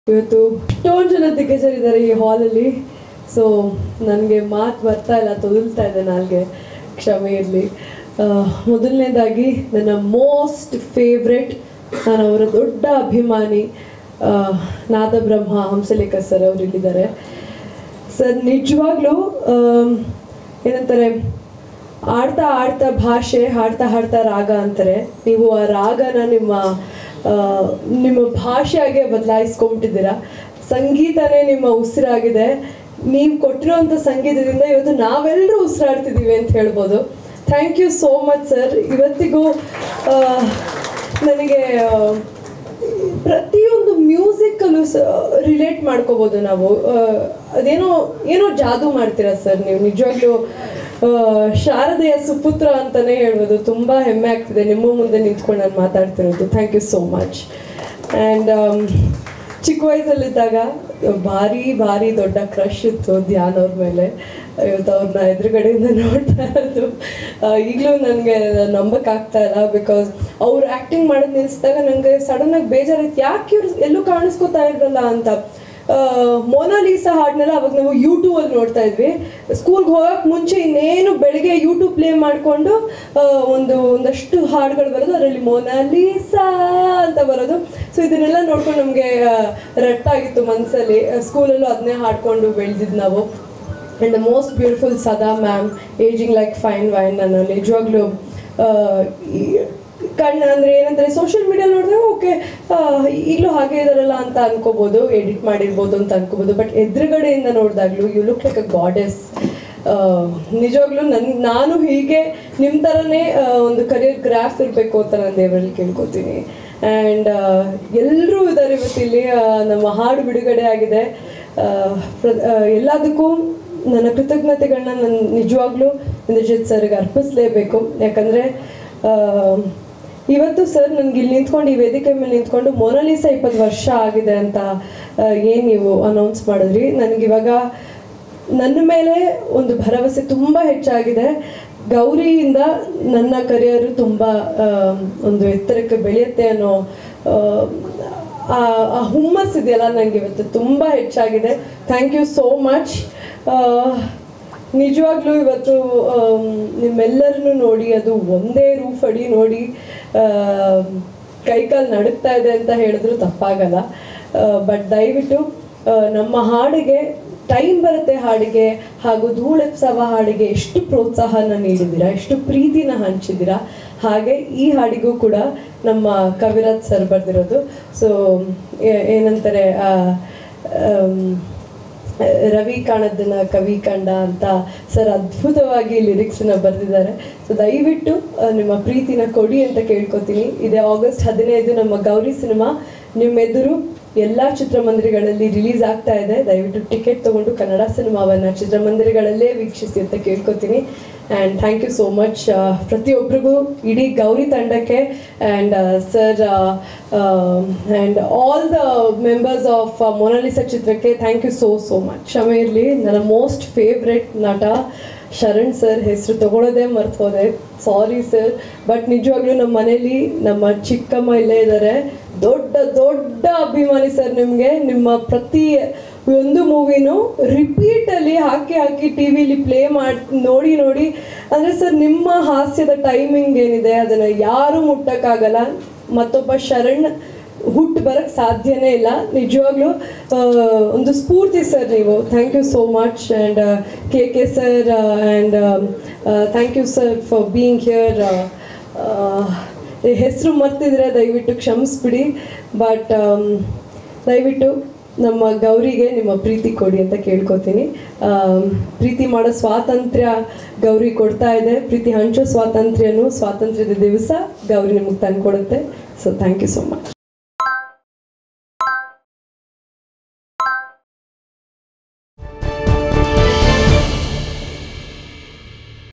ಇವತ್ತು ಎಷ್ಟೊಂದು ಜನ ದಿಗ್ಗಜರಿದ್ದಾರೆ ಈ ಹಾಲಲ್ಲಿ ಸೊ ನನಗೆ ಮಾತು ಬರ್ತಾ ಇಲ್ಲ ತೊದಲ್ತಾ ಇದೆ ನಾಲ್ಗೆ ಕ್ಷಮೆ ಇರಲಿ ಮೊದಲನೇದಾಗಿ ನನ್ನ ಮೋಸ್ಟ್ ಫೇವ್ರೆಟ್ ನಾನು ಅವರ ದೊಡ್ಡ ಅಭಿಮಾನಿ ಆ, ನಾದಬ್ರಹ್ಮ ಹಂಸಲೇಖ ಸರ್ ಅವರು ಇಲ್ಲಿದ್ದಾರೆ ಸರ್ ನಿಜವಾಗ್ಲೂ ಆಮ್, ಏನಂತಾರೆ ಆಡ್ತಾ ಆಡ್ತಾ ಭಾಷೆ ಹಾಡ್ತಾ ಹಾಡ್ತಾ ರಾಗ ಅಂತಾರೆ ನೀವು ಆ ರಾಗನ ನಿಮ್ಮ ಆ, ನಿಮ್ಮ ಭಾಷೆಯಾಗೆ ಬದಲಾಯಿಸ್ಕೊಂಬಿಟ್ಟಿದ್ದೀರಾ ಸಂಗೀತನೇ ನಿಮ್ಮ ಉಸಿರಾಗಿದೆ ನೀವು ಕೊಟ್ಟಿರೋಂಥ ಸಂಗೀತದಿಂದ ಇವತ್ತು ನಾವೆಲ್ಲರೂ ಉಸಿರಾಡ್ತಿದ್ದೀವಿ ಅಂತ ಹೇಳ್ಬೋದು thank you so much sir ಇವತ್ತಿಗೂ ಆ, ನನಗೆ ಆ, ಪ್ರತಿಯೊಂದು ಮ್ಯೂಸಿಕಲ್ಲೂ ರಿಲೇಟ್ ಮಾಡ್ಕೋಬೋದು ನಾವು ಆ, ಅದೇನೋ ಏನೋ ಜಾದೂ ಮಾಡ್ತೀರಾ ಸರ್ ನೀವು ನಿಜವಾಗ್ಲೂ ಆ, ಶಾರದೆಯ ಸುಪುತ್ರ ಅಂತಾನೆ ಹೇಳ್ಬೋದು ತುಂಬ ಹೆಮ್ಮೆ ಆಗ್ತಿದೆ ನಿಮ್ಮ ಮುಂದೆ ನಿಂತ್ಕೊಂಡು ನಾನು ಮಾತಾಡ್ತಿರೋದು thank you so much and ಚಿಕ್ಕ ವಯಸ್ಸಲ್ಲಿದ್ದಾಗ ಭಾರಿ ಭಾರಿ ದೊಡ್ಡ ಕ್ರಶ್ ಇತ್ತು ಧ್ಯಾನ್ ಅವ್ರ ಮೇಲೆ ಇವತ್ತು ಅವ್ರನ್ನ ಎದುರುಗಡೆಯಿಂದ ನೋಡ್ತಾ ಇರೋದು ಈಗಲೂ ನನಗೆ ನಂಬಕ್ಕಾಗ್ತಾ ಇಲ್ಲ ಬಿಕಾಸ್ ಅವ್ರು ಆ್ಯಕ್ಟಿಂಗ್ ಮಾಡೋದು ನಿಲ್ಲಿಸಿದಾಗ ನನಗೆ ಸಡನ್ನಾಗಿ ಬೇಜಾರಾಯ್ತು ಯಾಕೆ ಇವ್ರು ಎಲ್ಲೂ ಕಾಣಿಸ್ಕೊತಾ ಇರಲ್ಲ ಅಂತ ಮೊನಾಲಿಸಾ ಹಾಡನ್ನೆಲ್ಲ ಅವಾಗ ನಾವು ಯೂಟ್ಯೂಬ್ ಅಲ್ಲಿ ನೋಡ್ತಾ ಇದ್ವಿ ಸ್ಕೂಲ್ಗೆ ಹೋಗಕ್ಕೆ ಮುಂಚೆ ಇನ್ನೇನು ಬೆಳಿಗ್ಗೆ ಯೂಟ್ಯೂಬ್ ಪ್ಲೇ ಮಾಡಿಕೊಂಡು ಒಂದು ಒಂದಷ್ಟು ಹಾಡುಗಳು ಬರೋದು ಅದರಲ್ಲಿ ಮೊನಾಲಿಸಾ ಅಂತ ಬರೋದು ಸೊ ಇದನ್ನೆಲ್ಲ ನೋಡ್ಕೊಂಡು ನಮಗೆ ರಟ್ಟಾಗಿತ್ತು ಮನಸ್ಸಲ್ಲಿ ಸ್ಕೂಲಲ್ಲೂ ಅದನ್ನೇ ಹಾಡ್ಕೊಂಡು ಬೆಳೆದಿದ್ದು ನಾವು and the most beautiful Sadha ma'am ageing like fine wine ನಾನು ನಿಜವಾಗ್ಲೂ ಆ, ಈ- ಕಣ್ಣು ಅಂದರೆ ಏನಂದರೆ ಸೋಷಿಯಲ್ ಮೀಡಿಯಾ ನೋಡಿದ್ರೆ ಓಕೆ ಈಗಲೂ ಹಾಗೆ ಇದಾರಲ್ಲ ಅಂತ ಅನ್ಕೋಬೋದು ಎಡಿಟ್ ಮಾಡಿರ್ಬೋದು ಅಂತ ಅನ್ಕೋಬೋದು ಬಟ್ ಎದುರುಗಡೆಯಿಂದ ನೋಡಿದಾಗಲೂ you look like a goddess ನಿಜವಾಗ್ಲೂ ನನ್ ನಾನು ಹೀಗೆ ನಿಮ್ಮ ಥರನೇ ಆ, ಒಂದು ಕರಿಯರ್ ಗ್ರಾಫ್ ಇರಬೇಕು ಅಂತ ನಾನು ದೇವರಲ್ಲಿ ಕೇಳ್ಕೊತೀನಿ ಆ್ಯಂಡ್ ಎಲ್ಲರೂ ಇದ್ದಾರೆ ಇವತ್ತಿಲ್ಲಿ ಆ, ನಮ್ಮ ಹಾಡು ಬಿಡುಗಡೆ ಆಗಿದೆ ಆ, ಪ್ರ- ಆ, ಎಲ್ಲದಕ್ಕೂ ನನ್ನ ಕೃತಜ್ಞತೆಗಳನ್ನ ನಾನು ನಿಜವಾಗ್ಲೂ ಇಂದ್ರಜಿತ್ ಸರ್ಗೆ ಅರ್ಪಿಸಲೇಬೇಕು ಯಾಕಂದರೆ ಇವತ್ತು ಸರ್ ನನಗೆ ಇಲ್ಲಿ ನಿಂತ್ಕೊಂಡು ಈ ವೇದಿಕೆ ಮೇಲೆ ನಿಂತ್ಕೊಂಡು ಮೊನಾಲಿಸಾ ಇಪ್ಪತ್ತು ವರ್ಷ ಆಗಿದೆ ಅಂತ ಏನು ನೀವು ಅನೌನ್ಸ್ ಮಾಡಿದ್ರಿ ನನಗಿವಾಗ ನನ್ನ ಮೇಲೆ ಒಂದು ಭರವಸೆ ತುಂಬ ಹೆಚ್ಚಾಗಿದೆ ಗೌರಿಯಿಂದ ನನ್ನ ಕರಿಯರು ತುಂಬ ಆ, ಒಂದು ಎತ್ತರಕ್ಕೆ ಬೆಳೆಯುತ್ತೆ ಅನ್ನೋ ಆ, ಆ ಆ ಹುಮ್ಮಸ್ ಇದೆಯಲ್ಲ ನನಗೆ ಇವತ್ತು ತುಂಬ ಹೆಚ್ಚಾಗಿದೆ ಥ್ಯಾಂಕ್ ಯು ಸೋ ಮಚ್ ನಿಜವಾಗ್ಲೂ ಇವತ್ತು ಆಮ್, ನಿಮ್ಮೆಲ್ಲರನ್ನು ನೋಡಿ ಅದು ಒಂದೇ ರೂಫ್ ಅಡಿ ನೋಡಿ ಕೈಕಾಲು ನಡುಗ್ತಾ ಇದೆ ಅಂತ ಹೇಳಿದ್ರು ತಪ್ಪಾಗಲ್ಲ ಬಟ್ ದಯವಿಟ್ಟು ಆ, ನಮ್ಮ ಹಾಡಿಗೆ ಟೈಮ್ ಬರುತ್ತೆ ಹಾಡಿಗೆ ಹಾಗೂ ಧೂಳೆಪ್ಸವ ಹಾಡಿಗೆ ಎಷ್ಟು ಪ್ರೋತ್ಸಾಹನ ನೀಡಿದ್ದೀರಾ ಎಷ್ಟು ಪ್ರೀತಿನ ಹಂಚಿದ್ದೀರಾ ಹಾಗೆ ಈ ಹಾಡಿಗೂ ಕೂಡ ನಮ್ಮ ಕವಿರಾಜ್ ಸರ್ ಬರೆದಿರೋದು ಸೊ ಏನಂತಾರೆ ಆ, ಆಮ್, ರವಿ ಕಾಣದ್ದನ್ನ ಕವಿ ಕಂಡ ಅಂತ ಸರ್ ಅದ್ಭುತವಾಗಿ ಲಿರಿಕ್ಸನ್ನ ಬರೆದಿದ್ದಾರೆ ಸೊ ದಯವಿಟ್ಟು ಆ, ನಿಮ್ಮ ಪ್ರೀತಿನ ಕೊಡಿ ಅಂತ ಕೇಳ್ಕೊತೀನಿ ಇದೇ ಆಗಸ್ಟ್ ಹದಿನೈದು ನಮ್ಮ ಗೌರಿ ಸಿನಿಮಾ ನಿಮ್ಮೆದುರು ಎಲ್ಲ ಚಿತ್ರಮಂದಿರಗಳಲ್ಲಿ ರಿಲೀಸ್ ಆಗ್ತಾ ಇದೆ ದಯವಿಟ್ಟು ಟಿಕೆಟ್ ತಗೊಂಡು ಕನ್ನಡ ಸಿನಿಮಾವನ್ನು ಚಿತ್ರಮಂದಿರಗಳಲ್ಲೇ ವೀಕ್ಷಿಸಿ ಅಂತ ಕೇಳ್ಕೊತೀನಿ and thank you so much ಪ್ರತಿಯೊಬ್ಬರಿಗೂ ಇಡೀ ಗೌರಿ ತಂಡಕ್ಕೆ and sir and all the members of Monalisa ಚಿತ್ರಕ್ಕೆ thank you so so much ಕ್ಷಮೆ ಇರಲಿ ನನ್ನ ಮೋಸ್ಟ್ ಫೇವ್ರೆಟ್ ನಟ ಶರಣ್ ಸರ್ ಹೆಸರು ತಗೊಳ್ಳೋದೇ ಮರ್ತು ಹೋದೆ ಸಾರಿ ಸರ್ ಬಟ್ ನಿಜವಾಗ್ಲೂ ನಮ್ಮ ಮನೇಲಿ ನಮ್ಮ ಚಿಕ್ಕಮ್ಮ ಇಲ್ಲೇ ಇದ್ದಾರೆ ದೊಡ್ಡ ದೊಡ್ಡ ಅಭಿಮಾನಿ ಸರ್ ನಿಮಗೆ ನಿಮ್ಮ ಪ್ರತಿ ಒಂದು ಮೂವಿನೂ ರಿಪೀಟಲ್ಲಿ ಹಾಕಿ ಹಾಕಿ ಟಿ ವಿಲಿ ಪ್ಲೇ ಮಾಡಿ ನೋಡಿ ನೋಡಿ ಅಂದರೆ ಸರ್ ನಿಮ್ಮ ಹಾಸ್ಯದ ಟೈಮಿಂಗ್ ಏನಿದೆ ಅದನ್ನು ಯಾರೂ ಮುಟ್ಟಕ್ಕಾಗಲ್ಲ ಮತ್ತೊಬ್ಬ ಶರಣ್ ಹುಟ್ಟು ಬರಕ್ಕೆ ಸಾಧ್ಯನೇ ಇಲ್ಲ ನಿಜವಾಗ್ಲೂ ಆ, ಒಂದು ಸ್ಫೂರ್ತಿ ಸರ್ ನೀವು thank you so much and K K sir and thank you sir for being here ಹೆಸರು ಮರ್ತಿದ್ರೆ ದಯವಿಟ್ಟು ಕ್ಷಮಿಸ್ಬಿಡಿ ಬಟ್ ದಯವಿಟ್ಟು ನಮ್ಮ ಗೌರಿಗೆ ನಿಮ್ಮ ಪ್ರೀತಿ ಕೊಡಿ ಅಂತ ಕೇಳ್ಕೊತೀನಿ ಆಮ್, ಪ್ರೀತಿ ಮಾಡೋ ಸ್ವಾತಂತ್ರ್ಯ ಗೌರಿ ಕೊಡ್ತಾ ಇದೆ ಪ್ರೀತಿ ಹಂಚೋ ಸ್ವಾತಂತ್ರ್ಯನೂ ಸ್ವಾತಂತ್ರ್ಯದ ದಿವಸ ಗೌರಿ ನಿಮಗೆ ತಂದ್ಕೊಡುತ್ತೆ so thank you so much